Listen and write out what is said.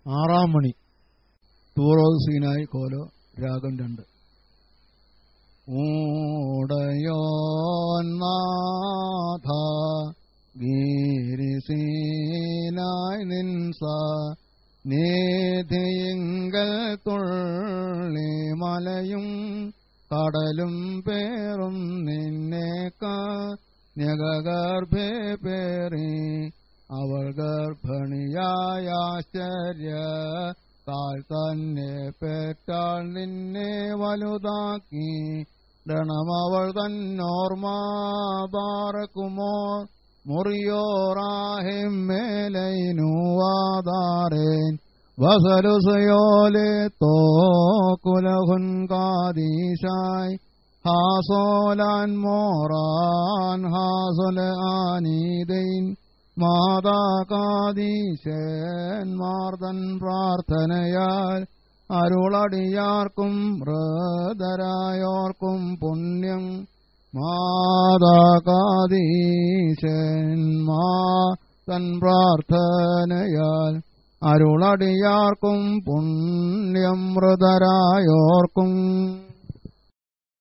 ആറാം മണി ടൂറോസ് സീനായി കോലോ രാഗം രണ്ട് ഊടയോന്നാഥ ഗീരിസീനായി നിൻസ നേധിയങ്കൽ തുള്ളി മലയും കടലും പേറും നിന്നേക്കാ ഞഗർഭേ പേറി അവൾ ഗർഭിണിയായ ആശ്ചര്യ താൽ തന്നെ പെറ്റാൾ നിന്നെ വലുതാക്കി ഡണമവൾ തന്നോർമ്മ ബാറക്കുമോ മുറിയോറാഹിം മേലൈനുവാദാരേൻ വസലുസയോലെ തോക്കുലഹുൻ കാദീശായ് ഹാസോലാൻ മോറാൻ ഹാസൊല ആനീതൈൻ മാതാകാദീശൻ മാർദൻ പ്രാർത്ഥനയാൽ അരുളടിയാർക്കും ഹൃദരായോർക്കും പുണ്യം മാതാകാദീശൻ മാതൻ പ്രാർത്ഥനയാൽ അരുളടിയാർക്കും പുണ്യം ഹൃദരായോർക്കും